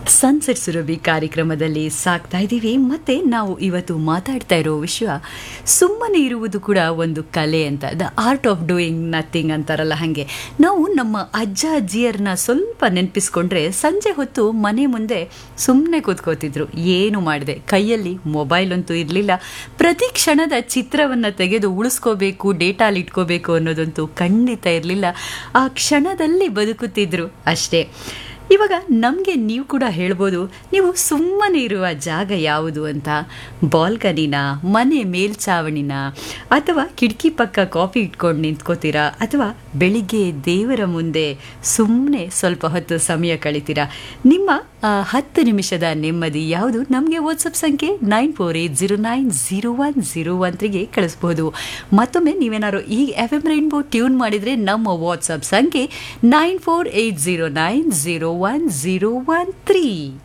sunset Surabhi ಕಾರ್ಯಕ್ರಮದಲ್ಲಿ ಸಾಕ್ತಾ ಇದ್ದೀವಿ ಮತ್ತೆ ನಾವು ಇವತ್ತು ಮಾತಾಡ್ತಾ ಇರೋ ವಿಷಯ ಸುಮ್ಮನೆ ಇರುವುದು ಕೂಡ ಒಂದು ಕಲೆ ಅಂತ the art of doing nothing ಅಂತಾರಲ್ಲ ಹಾಗೆ ನಾವು ನಮ್ಮ ಅಜ್ಜ ಅಜ್ಜಿಯರನ್ನ ಸ್ವಲ್ಪ ನೆನಪಿಸ್ಕೊಂಡ್ರೆ ಸಂಜೆ ಹೊತ್ತು ಮನೆ ಮುಂದೆ ಸುಮ್ಮನೆ ಕೂತ್ಕೋತಿದ್ರು ಏನು ಮಾಡಿದೆ ಕೈಯಲ್ಲಿ ಮೊಬೈಲ್ ಅಂತೂ ಇರಲಿಲ್ಲ ಪ್ರತಿ ಕ್ಷಣದ ಚಿತ್ರವನ್ನು ತೆಗೆದು ಉಳಿಸ್ಕೋಬೇಕು ಡೇಟಾಲಿ ಇಟ್ಕೋಬೇಕು ಅನ್ನೋದಂತೂ ಖಂಡಿತ ಇರಲಿಲ್ಲ ಆ ಕ್ಷಣದಲ್ಲಿ ಬದುಕುತ್ತಿದ್ರು ಅಷ್ಟೇ ಇವಾಗ ನಮಗೆ ನೀವು ಕೂಡ ಹೇಳ್ಬೋದು ನೀವು ಸುಮ್ಮನೆ ಇರುವ ಜಾಗ ಯಾವುದು ಅಂತ ಬಾಲ್ಕನಿನ ಮನೆ ಮೇಲ್ಛಾವಣಿನ ಅಥವಾ ಕಿಟಕಿ ಪಕ್ಕ ಕಾಫಿ ಇಟ್ಕೊಂಡು ನಿಂತ್ಕೋತೀರಾ ಅಥವಾ ಬೆಳಿಗ್ಗೆ ದೇವರ ಮುಂದೆ ಸುಮ್ಮನೆ ಸ್ವಲ್ಪ ಹೊತ್ತು ಸಮಯ ಕಳಿತೀರಾ ನಿಮ್ಮ ಆ, ಹತ್ತು ನಿಮಿಷದ ನೆಮ್ಮದಿ ಯಾವುದು ನಮಗೆ ವಾಟ್ಸಪ್ ಸಂಖ್ಯೆ nine four eight zero nine zero one zero one ತ್ರೀಗೆ ಕಳಿಸ್ಬೋದು ಮತ್ತೊಮ್ಮೆ ನೀವೇನಾದ್ರು ಈ ಎಫ್ ಎಮ್ ರೈನ್ಬೋ ಟ್ಯೂನ್ ಮಾಡಿದರೆ ನಮ್ಮ ವಾಟ್ಸಪ್ ಸಂಖ್ಯೆ nine four eight zero nine zero one zero one three